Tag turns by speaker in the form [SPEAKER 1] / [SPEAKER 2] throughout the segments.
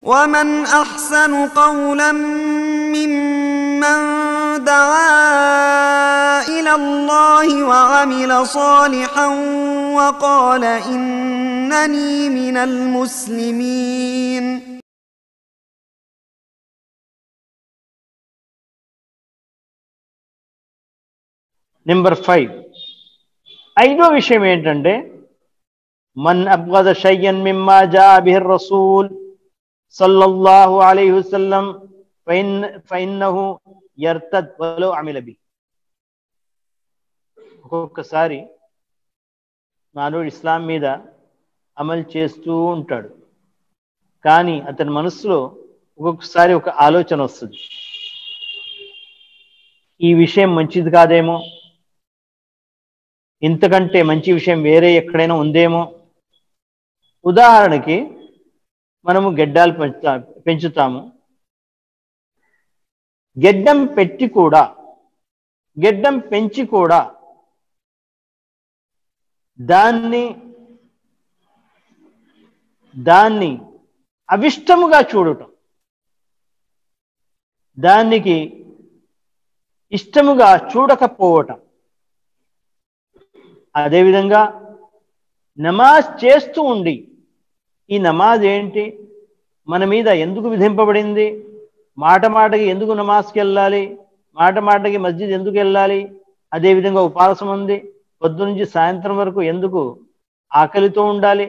[SPEAKER 1] ومن احسن قولا ممن دعا الى الله وعمل صالحا وقال انني من المسلمين
[SPEAKER 2] number five ఐదో విషయం ఏంటంటే మన్ అబ్గద షయ్యన్ మిమ్మా జా బిహిర్ రసూల్ సల్లల్లాహు అలైహి వసల్లం ఫైన్ ఫైన్నహు యర్తద్ వలో అమిల బి ఒక్కొక్కసారి మానవుడు ఇస్లాం మీద అమలు చేస్తూ ఉంటాడు కానీ అతని మనసులో ఒక్కొక్కసారి ఒక ఆలోచన వస్తుంది ఈ విషయం మంచిది కాదేమో ఇంతకంటే మంచి విషయం వేరే ఎక్కడైనా ఉందేమో ఉదాహరణకి మనము గెడ్డాలు పెంచుతా పెంచుతాము గెడ్డం పెట్టి కూడా గెడ్డం పెంచి కూడా దాన్ని దాన్ని అవిష్టముగా చూడటం దానికి ఇష్టముగా చూడకపోవటం అదేవిధంగా నమాజ్ చేస్తూ ఉండి ఈ నమాజ్ ఏంటి మన మీద ఎందుకు విధింపబడింది మాట మాటకి ఎందుకు నమాజ్కి వెళ్ళాలి మాట మాటకి మస్జిద్ ఎందుకు వెళ్ళాలి అదేవిధంగా ఉపవాసం ఉంది పొద్దు నుంచి సాయంత్రం వరకు ఎందుకు ఆకలితో ఉండాలి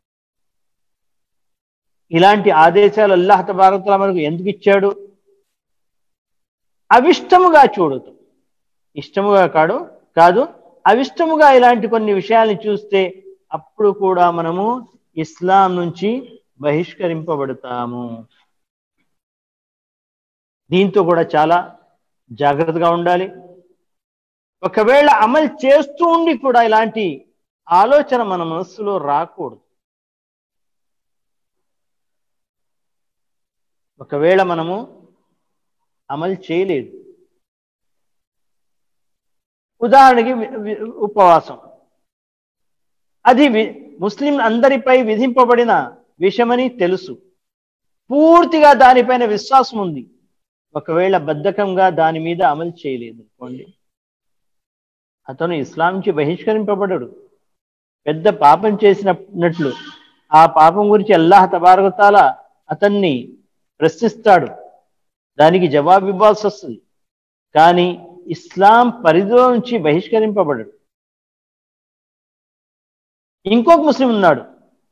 [SPEAKER 2] ఇలాంటి ఆదేశాలు అల్లాహ్ తబారతల మనకు ఎందుకు ఇచ్చాడు అవిష్టముగా చూడదు ఇష్టముగా కాడు కాదు అవిష్టముగా ఇలాంటి కొన్ని విషయాల్ని చూస్తే అప్పుడు కూడా మనము ఇస్లాం నుంచి బహిష్కరింపబడతాము దీంతో కూడా చాలా జాగ్రత్తగా ఉండాలి ఒకవేళ అమలు చేస్తూ ఉండి కూడా ఇలాంటి ఆలోచన మన మనస్సులో రాకూడదు ఒకవేళ మనము అమలు చేయలేదు ఉదాహరణకి ఉపవాసం అది ముస్లిం అందరిపై విధింపబడిన విషమని తెలుసు పూర్తిగా దానిపైన విశ్వాసం ఉంది ఒకవేళ బద్ధకంగా దాని మీద అమలు చేయలేదు అనుకోండి అతను ఇస్లాం నుంచి బహిష్కరింపబడడు పెద్ద పాపం చేసినట్లు ఆ పాపం గురించి అల్లాహ్ తబారగతాల అతన్ని ప్రశ్నిస్తాడు దానికి జవాబు ఇవ్వాల్సి వస్తుంది కానీ ఇస్లాం పరిధిలో నుంచి బహిష్కరింపబడడు ఇంకొక ముస్లిం ఉన్నాడు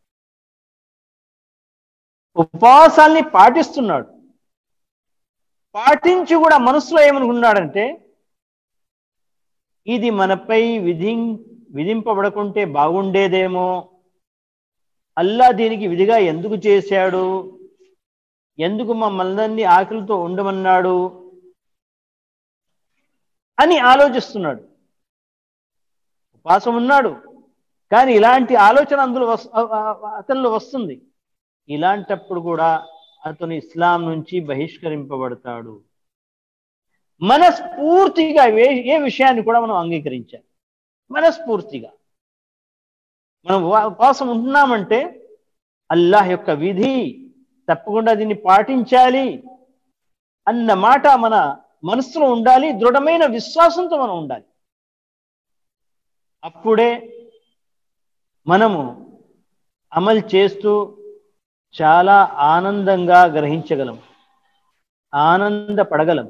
[SPEAKER 2] ఉపవాసాల్ని పాటిస్తున్నాడు పాటించి కూడా మనసులో ఏమనుకున్నాడంటే ఇది మనపై విధి విధింపబడకుంటే బాగుండేదేమో అల్లా దీనికి విధిగా ఎందుకు చేశాడు ఎందుకు మమ్మల్ని ఆకలితో ఉండమన్నాడు అని ఆలోచిస్తున్నాడు ఉపవాసం ఉన్నాడు కానీ ఇలాంటి ఆలోచన అందులో అతనిలో వస్తుంది ఇలాంటప్పుడు కూడా అతను ఇస్లాం నుంచి బహిష్కరింపబడతాడు మనస్ఫూర్తిగా ఏ విషయాన్ని కూడా మనం అంగీకరించాలి మనస్ఫూర్తిగా మనం ఉపవాసం ఉంటున్నామంటే అల్లాహ్ యొక్క విధి తప్పకుండా దీన్ని పాటించాలి అన్న మాట మన మనసులో ఉండాలి దృఢమైన విశ్వాసంతో మనం ఉండాలి అప్పుడే మనము అమలు చేస్తూ చాలా ఆనందంగా గ్రహించగలం ఆనందపడగలం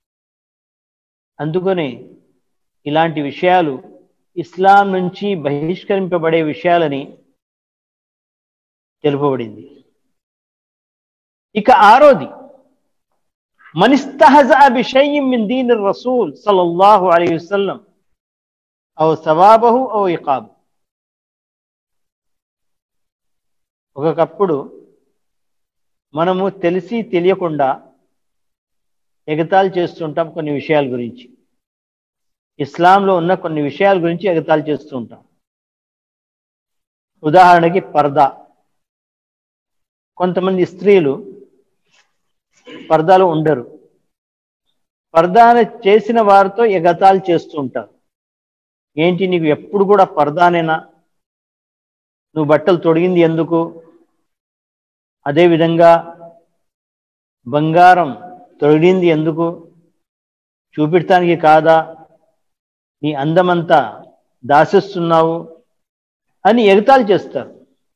[SPEAKER 2] అందుకనే ఇలాంటి విషయాలు ఇస్లాం నుంచి బహిష్కరింపబడే విషయాలని తెలుపబడింది ఇక ఆరోది من استهزأ بشيء من دين الرسول صلى الله عليه وسلم أو ثوابه أو عقابه ఒకప్పుడు మనము తెలిసి తెలియకుండా ఎగతాళి చేస్తుంటాం కొన్ని విషయాల గురించి ఇస్లాంలో ఉన్న కొన్ని విషయాల గురించి ఎగతాళి చేస్తూ ఉంటాం ఉదాహరణకి పర్దా కొంతమంది స్త్రీలు పర్దాలు ఉండరు పర్దాను చేసిన వారితో ఎగతాళి చేస్తూ ఉంటారు ఏంటి నీకు ఎప్పుడు కూడా పర్దానేనా నువ్వు బట్టలు తొడిగింది ఎందుకు అదేవిధంగా బంగారం తొలగింది ఎందుకు చూపించడానికి కాదా నీ అందమంతా దాసిస్తున్నావు అని ఎగతాళి చేస్తారు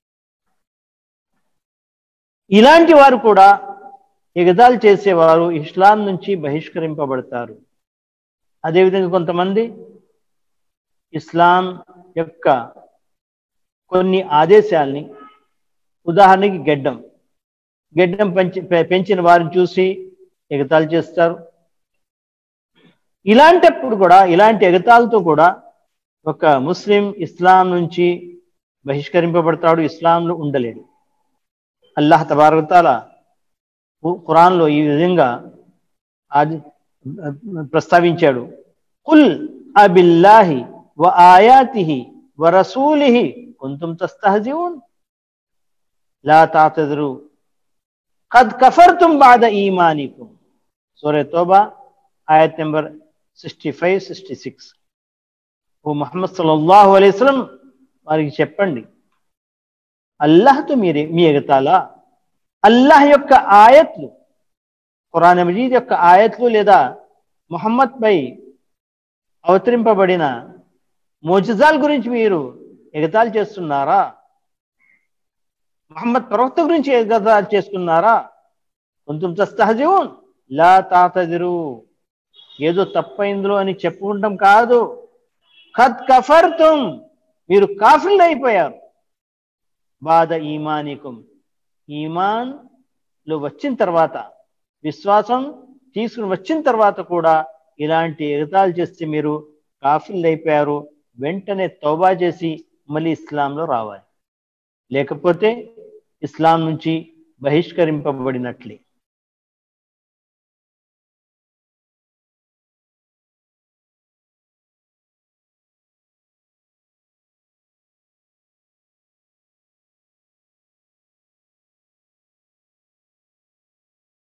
[SPEAKER 2] ఇలాంటి వారు కూడా ఎగతాళి చేసేవారు ఇస్లాం నుంచి బహిష్కరింపబడతారు అదేవిధంగా కొంతమంది ఇస్లాం యొక్క కొన్ని ఆదేశాల్ని ఉదాహరణకి గెడ్డం గెడ్డం పెంచి పెంచిన వారిని చూసి ఎగతాళి చేస్తారు ఇలాంటప్పుడు కూడా ఇలాంటి ఎగతాలతో కూడా ఒక ముస్లిం ఇస్లాం నుంచి బహిష్కరింపబడతాడు ఇస్లాంలో ఉండలేడు అల్లాహ్ తబారతాల ఖురాన్లో ఈ విధంగా అది ప్రస్తావించాడు కుల్ అబిల్లాహి వ ఆయాతిహి వ రసూలిహి కుంతుం తస్తహజిఊన్ లా తాతదురు కద్ కఫర్తుం బాద ఈమానికుం సూరే తోబా ఆయత్ number sixty five sixty six ఓ ముహమ్మద్ సల్లల్లాహు అలైస్లం వారికి చెప్పండి అల్లాహ్తో మీరే మీ ఎగతాలా అల్లాహ్ యొక్క ఆయత్లు ఖురాన్ మజీద్ యొక్క ఆయత్లు లేదా ముహమ్మద్ పై అవతరింపబడిన మోజజాల్ గురించి మీరు ఎగతాళి చేస్తున్నారా మహమ్మద్ ప్రవక్త గురించి ఎగతాళి చేస్తున్నారా కొంచెం తస్తహజీవున్ లా తాతదిరు ఏదో తప్పైందిలో అని చెప్పుకుంటాం కాదు ఖద్ కఫర్తుం మీరు కాఫిల్ అయిపోయారు బాధ ఈమానికుం ఈమాన్ లో వచ్చిన తర్వాత విశ్వాసం తీసుకుని వచ్చిన తర్వాత కూడా ఇలాంటి ఎగతాలు చేస్తే మీరు కాఫిల్ అయిపోయారు వెంటనే తౌబా చేసి మళ్ళీ ఇస్లాంలో రావాలి లేకపోతే ఇస్లాం నుంచి బహిష్కరింపబడినట్లే